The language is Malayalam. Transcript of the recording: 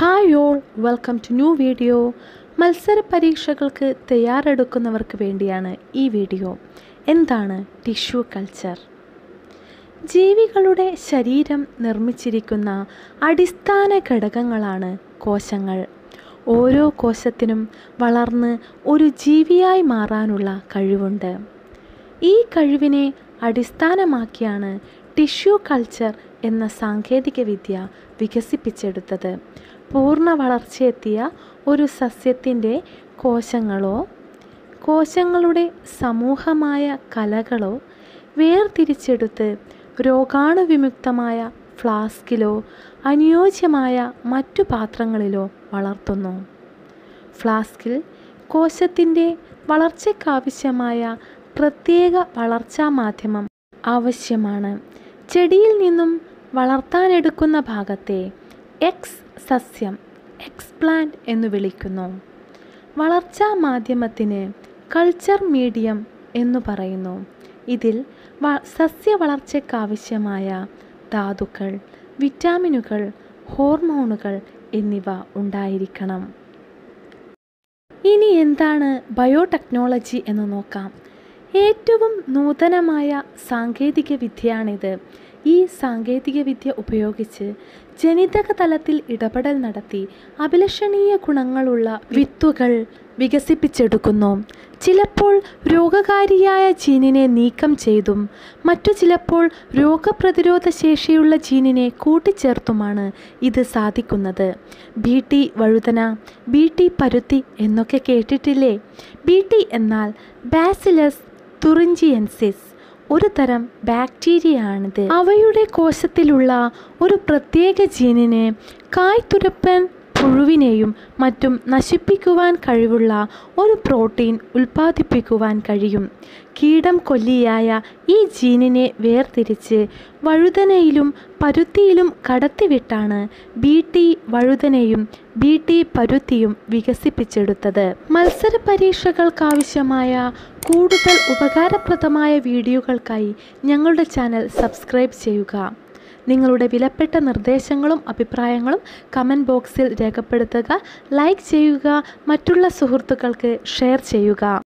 hi all welcome to new video മത്സര പരീക്ഷകൾക്ക് തയ്യാറെടുക്കുന്നവർക്ക് വേണ്ടിയാണ് ഈ വീഡിയോ എന്താണ് ടിഷ്യൂ കൾച്ചർ ജീവികളുടെ ശരീരം നിർമ്മിച്ചിരിക്കുന്ന അടിസ്ഥാന ഘടകങ്ങളാണ് കോശങ്ങൾ ഓരോ കോശത്തിനും വളർന്ന് ഒരു ജീവിയായി മാറാനുള്ള കഴിവുണ്ട് ഈ കഴിവിനെ അടിസ്ഥാനമാക്കിയാണ് ടിഷ്യൂ കൾച്ചർ എന്ന സാങ്കേതികവിദ്യ വികസിപ്പിച്ചെടുത്തത് പൂർണ്ണ വളർച്ചയെത്തിയ ഒരു സസ്യത്തിൻ്റെ കോശങ്ങളോ കോശങ്ങളുടെ സമൂഹമായ കലകളോ വേർതിരിച്ചെടുത്ത് രോഗാണുവിമുക്തമായ ഫ്ലാസ്കിലോ അനുയോജ്യമായ മറ്റു പാത്രങ്ങളിലോ വളർത്തുന്നു ഫ്ലാസ്കിൽ കോശത്തിൻ്റെ വളർച്ചയ്ക്കാവശ്യമായ പ്രത്യേക വളർച്ചാ മാധ്യമം ആവശ്യമാണ് ചെടിയിൽ നിന്നും വളർത്താനെടുക്കുന്ന ഭാഗത്തെ എക്സ് സസ്യം എക്സ്പ്ലാന്റ് എന്നു വിളിക്കുന്നു വളർച്ചാ മാധ്യമത്തിന് കൾച്ചർ മീഡിയം എന്നു പറയുന്നു ഇതിൽ വ സസ്യ വളർച്ചയ്ക്കാവശ്യമായ ധാതുക്കൾ വിറ്റാമിനുകൾ ഹോർമോണുകൾ എന്നിവ ഉണ്ടായിരിക്കണം ഇനി എന്താണ് ബയോടെക്നോളജി എന്ന് നോക്കാം ഏറ്റവും നൂതനമായ സാങ്കേതിക വിദ്യയാണിത് ഈ സാങ്കേതിക വിദ്യ ഉപയോഗിച്ച് ജനിതക തലത്തിൽ ഇടപെടൽ നടത്തി അഭിലഷണീയ ഗുണങ്ങളുള്ള വിത്തുകൾ വികസിപ്പിച്ചെടുക്കുന്നു ചിലപ്പോൾ രോഗകാരിയായ ജീനിനെ നീക്കം ചെയ്തും മറ്റു ചിലപ്പോൾ രോഗപ്രതിരോധ ശേഷിയുള്ള ജീനിനെ കൂട്ടിച്ചേർത്തുമാണ് ഇത് സാധിക്കുന്നത് ബി ടി വഴുതന ബി ടി പരുത്തി എന്നൊക്കെ കേട്ടിട്ടില്ലേ ബി ടി എന്നാൽ ബാസിലസ് തുറിഞ്ചിയൻസിസ് ഒരു തരം ബാക്ടീരിയയാണിത് അവയുടെ കോശത്തിലുള്ള ഒരു പ്രത്യേക ജീനിനെ കായ്തുരപ്പൻ പുഴുവിനെയും മറ്റും നശിപ്പിക്കുവാൻ കഴിവുള്ള ഒരു പ്രോട്ടീൻ ഉൽപ്പാദിപ്പിക്കുവാൻ കഴിയും കീടം കൊല്ലിയായ ഈ ജീനിനെ വേർതിരിച്ച് വഴുതനയിലും പരുത്തിയിലും കടത്തിവിട്ടാണ് ബി ടി വഴുതനയും ബി ടി പരുത്തിയും വികസിപ്പിച്ചെടുത്തത് മത്സര പരീക്ഷകൾക്കാവശ്യമായ കൂടുതൽ ഉപകാരപ്രദമായ വീഡിയോകൾക്കായി ഞങ്ങളുടെ ചാനൽ സബ്സ്ക്രൈബ് ചെയ്യുക നിങ്ങളുടെ വിലപ്പെട്ട നിർദ്ദേശങ്ങളും അഭിപ്രായങ്ങളും കമൻറ്റ് ബോക്സിൽ രേഖപ്പെടുത്തുക ലൈക്ക് ചെയ്യുക മറ്റുള്ള സുഹൃത്തുക്കൾക്ക് ഷെയർ ചെയ്യുക